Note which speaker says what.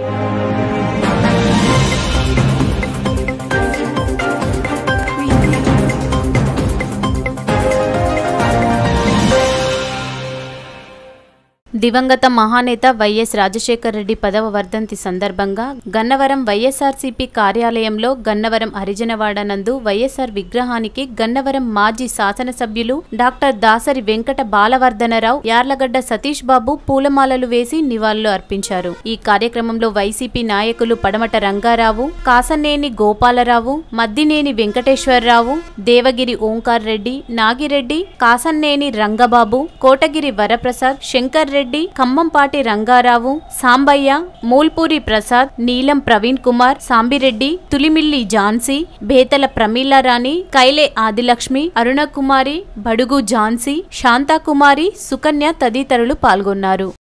Speaker 1: దివంగత మహానేత వైఎస్ రాజశేఖర రెడ్డి పదవ వర్ధంతి సందర్భంగా గన్నవరం వైఎస్ఆర్సీపీ కార్యాలయంలో గన్నవరం హరిజనవాడ నందు వైఎస్ఆర్ విగ్రహానికి గన్నవరం మాజీ శాసనసభ్యులు డాక్టర్ దాసరి వెంకట బాలవర్ధనరావు యార్లగడ్డ సతీష్ బాబు పూలమాలలు వేసి నివాళులు అర్పించారు ఈ కార్యక్రమంలో వైసీపీ నాయకులు పడమట రంగారావు కాసనేని గోపాలరావు మద్దినేని వెంకటేశ్వరరావు దేవగిరి ఓంకార్ రెడ్డి నాగిరెడ్డి కాసన్నేని రంగబాబు కోటగిరి వరప్రసాద్ శంకర్ రెడ్డి ఖమ్మంపాటి రంగారావు సాంబయ్య మూల్పూరి ప్రసాద్ నీలం ప్రవీణ్ కుమార్ సాంబిరెడ్డి తులిమిల్లి ఝాన్సీ బేతల ప్రమీలారాణి కైలే ఆదిలక్ష్మి అరుణకుమారి బడుగు ఝాన్సీ శాంతాకుమారి సుకన్య తదితరులు పాల్గొన్నారు